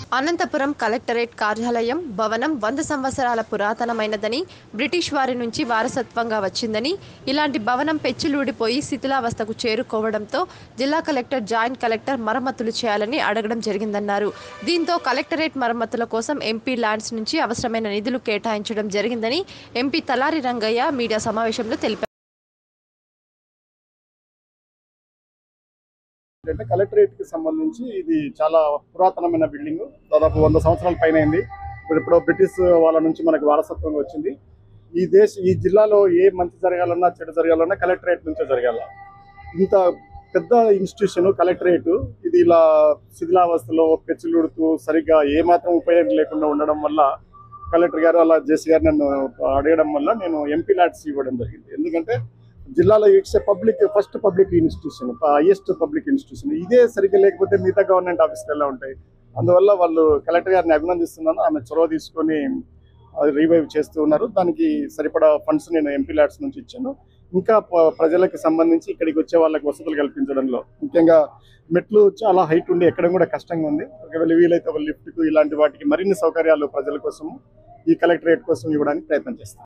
Anantapuram collectorate కార్యాలయం భవనం వంద సంవత్సరాల పురాతనమైనదని బ్రిటిష్ వారి నుంచి వారసత్వంగా వచ్చిందని ఇలాంటి భవనం పెచ్చులూడిపోయి శిథిలావస్థకు చేరుకోవడంతో జిల్లా కలెక్టర్ జాయింట్ కలెక్టర్ మరమ్మతులు చేయాలని అడగడం జరిగిందన్నారు దీంతో కలెక్టరేట్ మరమ్మతుల కోసం ఎంపీ ల్యాండ్స్ నుంచి అవసరమైన నిధులు కేటాయించడం జరిగిందని ఎంపీ తలారి రంగయ్య మీడియా సమావేశంలో తెలిపారు ఏంటంటే కలెక్టరేట్ కి సంబంధించి ఇది చాలా పురాతనమైన బిల్డింగ్ దాదాపు వంద సంవత్సరాల పైన అయింది ఇప్పుడు ఎప్పుడో బ్రిటిష్ వాళ్ళ నుంచి మనకు వారసత్వంగా వచ్చింది ఈ దేశ ఈ జిల్లాలో ఏ మంచి జరగాలన్నా చెడు జరగాలన్నా కలెక్టరేట్ నుంచే జరగాల ఇంత పెద్ద ఇన్స్టిట్యూషన్ కలెక్టరేట్ ఇది ఇలా శిథిలావస్థలో పెచ్చులుడుతూ సరిగ్గా ఏ మాత్రం ఉపయోగం లేకుండా ఉండడం వల్ల కలెక్టర్ గారు అలా జేసీ గారు నన్ను అడగడం వల్ల నేను ఎంపీ ల్యాడ్స్ ఇవ్వడం జరిగింది ఎందుకంటే జిల్లాలో it's a public first public institution highest public institution ఇదే సరిగ్గా లేకపోతే మిగతా గవర్నమెంట్ ఆఫీస్కి ఎలా ఉంటాయి అందువల్ల వాళ్ళు కలెక్టర్ గారిని అభినందిస్తున్నాను ఆమె చొరవ తీసుకొని రీవైవ్ చేస్తూ ఉన్నారు దానికి సరిపడా ఫండ్స్ నేను ఎంపీ ల్యాడ్స్ నుంచి ఇచ్చాను ఇంకా ప- ప్రజలకు సంబంధించి ఇక్కడికి వచ్చే వాళ్ళకి వసతులు కల్పించడంలో ముఖ్యంగా మెట్లు చాలా హైట్ ఉండి ఎక్కడం కూడా కష్టంగా ఉంది ఒకవేళ వీలైతే ఒక లిఫ్ట్కు ఇలాంటి వాటికి మరిన్ని సౌకర్యాలు ప్రజల కోసం ఈ కలెక్టరేట్ కోసం ఇవ్వడానికి ప్రయత్నం చేస్తాను